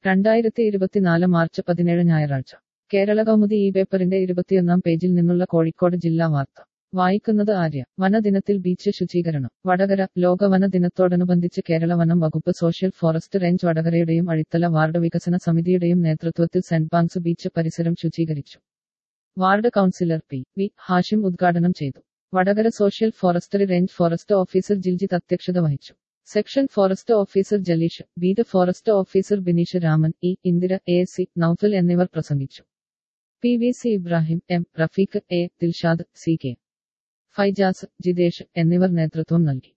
രണ്ടായിരത്തി ഇരുപത്തിനാല് മാർച്ച് പതിനേഴ് ഞായറാഴ്ച കേരള കൗമുദി ഈ പേപ്പറിന്റെ ഇരുപത്തിയൊന്നാം പേജിൽ നിന്നുള്ള കോഴിക്കോട് ജില്ലാ വാർത്ത വായിക്കുന്നത് ആര്യ വനദിനത്തിൽ ബീച്ച് ശുചീകരണം വടകര ലോക വന ദിനത്തോടനുബന്ധിച്ച് കേരള വനം വകുപ്പ് സോഷ്യൽ ഫോറസ്റ്റ് റേഞ്ച് വടകരയുടെയും അഴിത്തല വാർഡ് വികസന സമിതിയുടെയും നേതൃത്വത്തിൽ സെന്റ് ബാങ്സ് ബീച്ച് പരിസരം ശുചീകരിച്ചു ward councillor P V Hashim ഉദ്ഘാടനം ചെയ്തു Vadakara social forestry range forest officer Jiljith അധ്യക്ഷത വഹിച്ചു section forest officer Jaleesh beat forest officer Bineesh Raman E Indira A C Noufal എന്നിവർ പ്രസംഗിച്ചു P V C Ibrahim M Rafeeq A Dilshad C K Faijas Jithesh എന്നിവർ നേതൃത്വം നൽകി